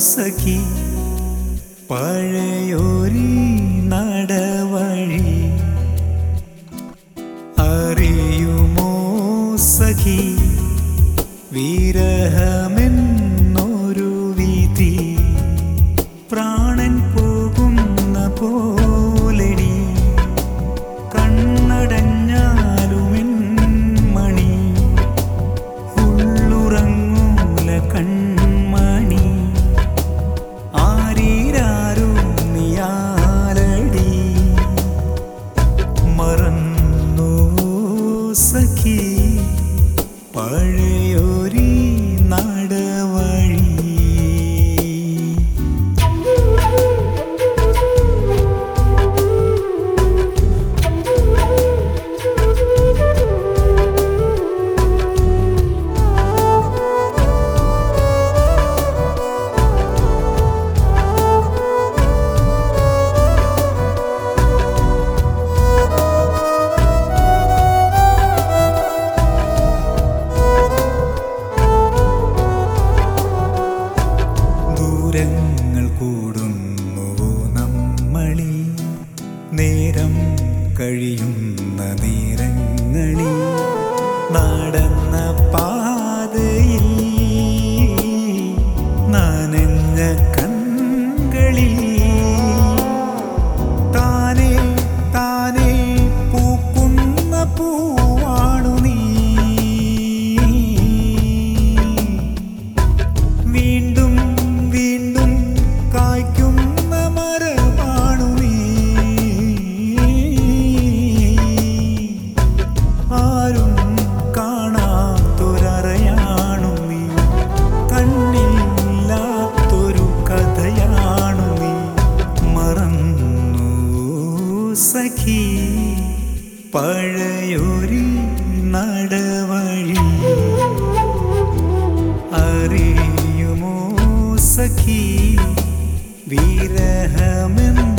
സഖി പഴയൊരി നടവഴി അറിയുമോ സഖി വിരഹമെന്നൊരു വിധി പ്രാണൻ പോകുന്ന പോലെടി കണ്ണടഞ്ഞാലുമെൻ മണി ഉള്ളുറങ്ങൂല കൺമണി ആരീരാരോ നീയാലടി മറന്നു സഖി പഴയൊരി നടവഴി ദൂരങ്ങൾ കൂടുന്നുവോ നമ്മളി നേരം കഴിയുന്ന നേരങ്ങളിൽ നടന്ന പാതയിൽ നനഞ്ഞ കൺകളിൽ താനേ താനേ പൂക്കുന്ന പൂവാണു നീ വീണ്ടും വീണ്ടും കായ്ക്കുന്ന മരമാണു നീ ആരും കാണാത്തൊരറയാണു നീ കണ്ണില്ലാത്തൊരു കഥയാണു നീ മറന്നു സഖി പഴയൊരു നടവഴി അറിയുമോ സഖി വിരഹമെന്ന